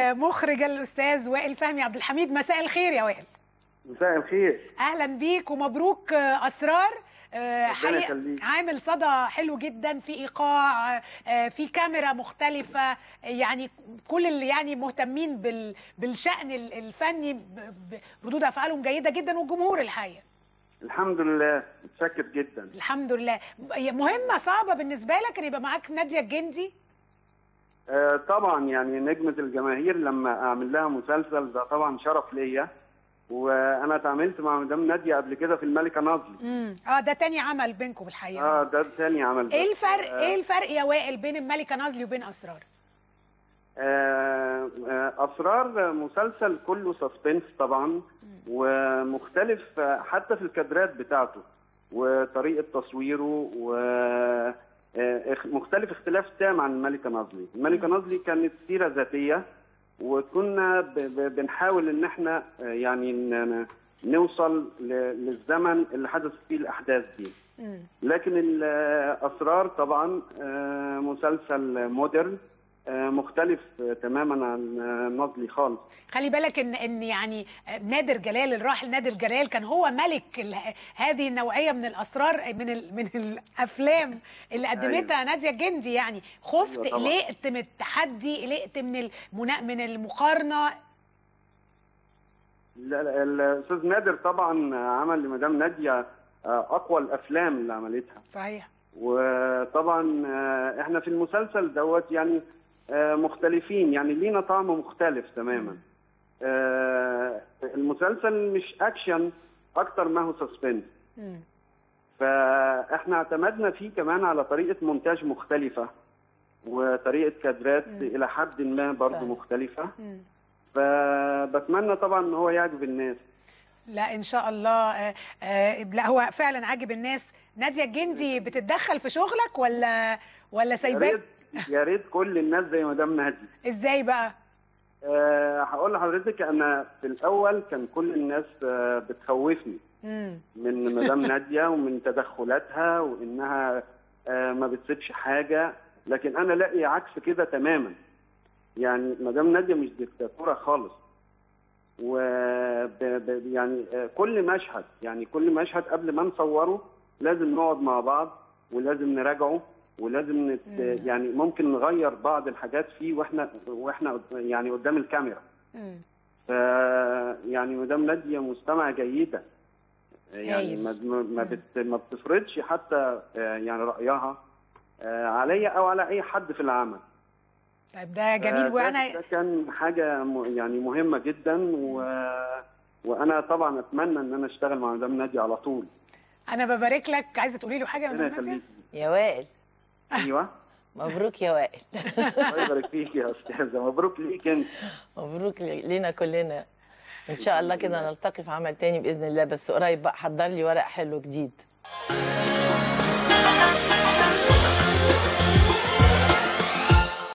المخرج الاستاذ وائل فهمي عبد الحميد مساء الخير يا وائل مساء الخير اهلا بيك ومبروك آه، اسرار آه، حقيقة يخليك. عامل صدى حلو جدا في ايقاع آه، في كاميرا مختلفه آه، يعني كل اللي يعني مهتمين بال بالشان ال- الفني ب- ب- ردود افعالهم جيده جدا والجمهور الحقيقه الحمد لله متشكر جدا الحمد لله هي مهمه صعبه بالنسبه لك ان يبقى معاك ناديه الجندي آه طبعا يعني نجمة الجماهير لما اعمل لها مسلسل ده طبعا شرف ليا وانا اتعاملت مع مدام نادية قبل كده في الملكة نازلي امم اه ده تاني عمل بينكم الحقيقه اه ده ثاني عمل ايه الفرق ايه الفرق يا وائل بين الملكه نازلي وبين اسرار آه آه اسرار مسلسل كله سسبنس طبعا ومختلف آه، حتى في الكادرات بتاعته وطريقه تصويره و آه، اخ- مختلف اختلاف تام عن الملكه نازلي، الملكه نازلي كانت سيره ذاتيه وكنا ب- ب- بنحاول ان احنا آه، يعني ن- ن- نوصل ل- للزمن اللي حدث فيه الاحداث دي. مم. لكن الاسرار طبعا آه، مسلسل مودرن آه، مختلف آه، تماما عن آه، نازلي خالص خلي بالك ان ان يعني نادر جلال الراحل نادر جلال كان هو ملك ال- هذه النوعيه من الاسرار من ال من الافلام اللي قدمتها ناديه الجندي يعني خفت أيوة طبعاً. قلقت من التحدي قلقت من المنا من المقارنه لا- لا، الاستاذ نادر طبعا عمل لمدام ناديه آه، اقوى الافلام اللي عملتها صحيح وطبعا آه، احنا في المسلسل دوت يعني آه، مختلفين يعني لينا طعم مختلف تماما آه، المسلسل مش اكشن اكتر ما هو سسبنس مم. فاحنا اعتمدنا فيه كمان على طريقه مونتاج مختلفه وطريقه كادرات الى حد ما برضه فعلا. مختلفه مم. فبتمنى طبعا ان هو يعجب الناس لا ان شاء الله آه، آه، لا هو فعلا عاجب الناس ناديه الجندي بتتدخل في شغلك ولا ولا يا سايباك ريت يا ريت كل الناس زي مدام نادي ازاي بقى أه هقول لحضرتك انا في الاول كان كل الناس أه بتخوفني مم. من مدام ناديه ومن تدخلاتها وانها أه ما بتسيبش حاجه لكن انا لاقي عكس كده تماما يعني مدام ناديه مش ديكتاتوره خالص و ب- ب- يعني آه، كل مشهد يعني كل مشهد قبل ما نصوره لازم نقعد مع بعض ولازم نراجعه ولازم نت يعني ممكن نغير بعض الحاجات فيه واحنا واحنا قد- يعني قدام الكاميرا مم. ف يعني مدام ناديه مستمعه جيده يعني هايل. ما ما- ما, بت ما بتفرضش حتى آه، يعني رايها آه، عليا او على اي حد في العمل طيب ده جميل آه، ده- وانا ده كان حاجه م- يعني مهمه جدا و... وانا طبعا اتمنى ان انا اشتغل مع مدام ناديه على طول انا ببارك لك عايزه تقولي له حاجه يا ربنا مدام ناديه يخليك يا وائل ايوه مبروك يا وائل الله يبارك فيك يا استاذه مبروك ليك انت مبروك لينا كلنا ان شاء الله كده نلتقي في عمل تاني باذن الله بس قريب بقى حضر لي ورق حلو جديد